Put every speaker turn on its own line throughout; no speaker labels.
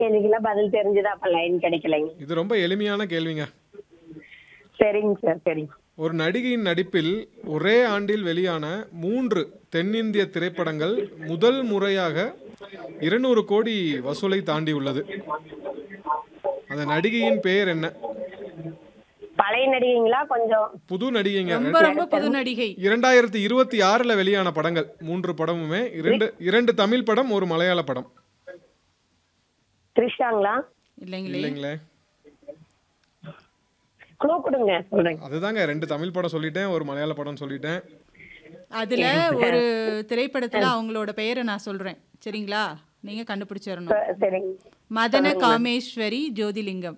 கேள்விக்கெல்லாம் பதில் தெரிஞ்சது அப்ப லைன் கிடைக்கலைங்க
இது ரொம்ப எளிமையான கேள்விங்க
சரிங்க சார் சரிங்க
ஒரு நடிகையின் நடிப்பில் ஒரே ஆண்டில் வெளியான மூன்று தென்னிந்திய திரைப்படங்கள் முதல் முறையாக இருநூறு கோடி வசூலை தாண்டி உள்ளது அந்த நடிகையின் பெயர் என்ன
பழைய நடிகைங்களா கொஞ்சம்
புது நடிகைங்க
ரொம்ப ரொம்ப புது நடிகை
இரண்டாயிரத்தி இருபத்தி ஆறுல வெளியான படங்கள் மூன்று படமுமே இரண்டு இரண்டு தமிழ் படம் ஒரு மலையாள படம்
த்ரிஷாங்களா
இல்லைங்களே
இல்லைங்களே
க்ளூ கொடுங்க சொல்றேன்
அதுதாங்க ரெண்டு தமிழ் படம் சொல்லிட்டேன் ஒரு மலையாள படம் சொல்லிட்டேன்
அதுல ஒரு திரைப்படத்துல அவங்களோட பெயரை நான் சொல்றேன் சரிங்களா நீங்க கண்டுபிடிச்சிடணும்
ச- சரிங்க
மதன காமேஸ்வரி ஜோதிலிங்கம்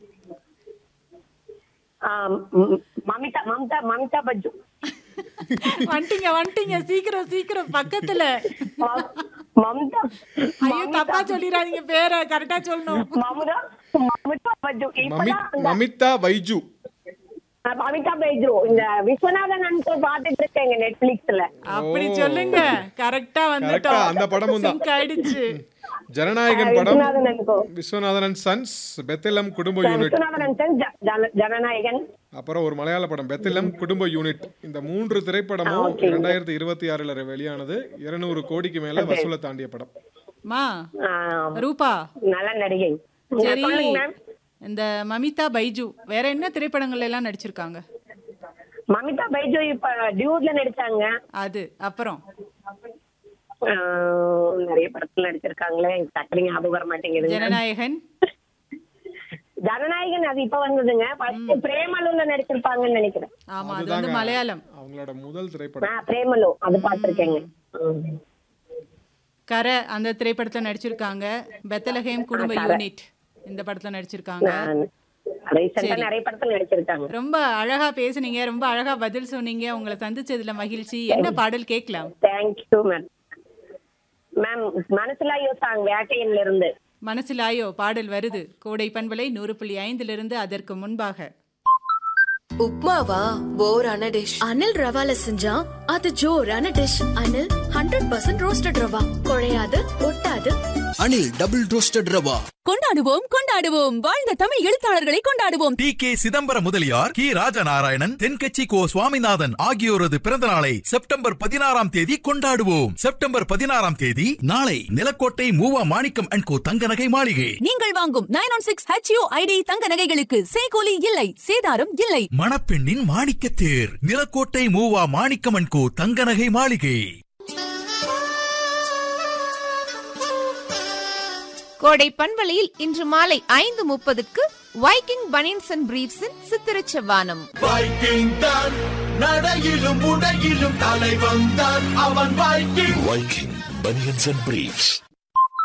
ஆ, ம், மமிதா மம்தா மமிதா பஜ்ஜு
வந்துட்டீங்க வந்துட்டீங்க சீக்கிரம் சீக்கிரம் பக்கத்துல
ம- மம்தா
ஐயோ தப்பா சொல்லிடாதீங்க பேரை கரெக்டா சொல்லணும்
மமுதா மமிதா பஜ்ஜு
மமி
இப்பதான் அந்த-
மமிதா பைஜு
ஆ, மமிதா பைஜு இந்த விஸ்வநாதன் அன்கோ பாத்துட்டு இருக்கேங்க நெட்ஃபிளிக்ஸ்ல
அப்படி சொல்லுங்க கரெக்டா வந்துட்டோம்
Correct ஆ, அந்த படமும் தான்.
Sync ஆயிடுச்சு
ஜனநாயகன் படம்
விஸ்வநாதன் அன்கோ
விஸ்வநாதன் சன்ஸ் பெத்தலம் குடும்ப யூனிட்
விஸ்வநாதன் அன்சன் ஜ- ஜன- ஜனநாயகன்
அப்புறம் ஒரு மலையாள படம் பெத்தலம் குடும்ப யூனிட் இந்த மூன்று திரைப்படமும் இரண்டாயிரத்தி இருபத்தி ஆறுல வெளியானது இருநூறு கோடிக்கு மேல வசூலை தாண்டிய படம்
மா
ஆ,
ரூபா
நல்ல நடிகை
சரி
சொல்லுங்க மேம்
இந்த மமிதா பைஜு வேற என்ன திரைப்படங்கள்ல எல்லாம் நடிச்சிருக்காங்க
மமிதா பைஜு இப்ப டியூட்ல நடிச்சாங்க
அது அப்புறம்
ஆ, நிறைய படத்துல நடிச்சிருக்காங்களே டக்குனு ஞாபகம் வர மாட்டேங்குது
ஜனநாயகன்
ஜனநாயகன் அது இப்ப வந்ததுங்க ஃபர்ஸ்ட் பிரேமலுல நடிச்சிருப்பாங்கன்னு நினைக்கிறேன்
ஆமா அது வந்து மலையாளம்
அவங்களோட முதல் திரைப்படம்
ஆ பிரேமலு அது பாத்திருக்கேங்க
கரை அந்த திரைப்படத்துல நடிச்சிருக்காங்க பெத்தலஹேம் குடும்ப யூனிட் இந்த படத்துல நடிச்சிருக்காங்க
ரீசெண்டா நிறைய படத்துல நடிச்சிருக்காங்க
ரொம்ப அழகா பேசுனீங்க ரொம்ப அழகா பதில் சொன்னீங்க உங்களை சந்திச்சதுல மகிழ்ச்சி என்ன பாடல் கேட்கலாம்
தேங்க்யூ மேம் மேம் மனசுல யோசாங்க வேட்டையன்ல இருந்து
மனசிலாயோ பாடல் வருது கோடை பண்பலை நூறு புள்ளி ஐந்துல இருந்து அதற்கு முன்பாக
உப்மாவா போரான டிஷ்
அனில் ரவால செஞ்சா அது ஜோரான dish Anil hundred percent roasted rava குழையாது ஒட்டாது
அனில் டபுள் ரோஸ்டட் ரவா
கொண்டாடுவோம் கொண்டாடுவோம் வாழ்ந்த தமிழ் எழுத்தாளர்களை கொண்டாடுவோம்
டி கே சிதம்பரம் முதலியார் கி ராஜநாராயணன் தென்கட்சி கோ சுவாமிநாதன் ஆகியோரது பிறந்த நாளை செப்டம்பர் பதினாறாம் தேதி கொண்டாடுவோம் செப்டம்பர் பதினாறாம் தேதி நாளை நிலக்கோட்டை மூவா மாணிக்கம் அண்ட் கோ தங்க நகை மாளிகை
நீங்கள் வாங்கும் nine one six HU ID தங்க நகைகளுக்கு சேகோலி இல்லை சேதாரம் இல்லை
மணப்பெண்ணின் மாணிக்க தேர் நிலக்கோட்டை மூவா மாணிக்கம் அண்ட் கோ தங்க நகை மாளிகை
கோடை பண்பலையில் இன்று மாலை ஐந்து முப்பதுக்கு வைக்கிங் பனியன்ஸ் அண்ட் பிரீவ்ஸின் சித்திரச் செவ்வானம்
வைக்கிங் தான் நடையிலும் உடையிலும் தலைவன் தான் அவன் Viking
Viking banians and briefs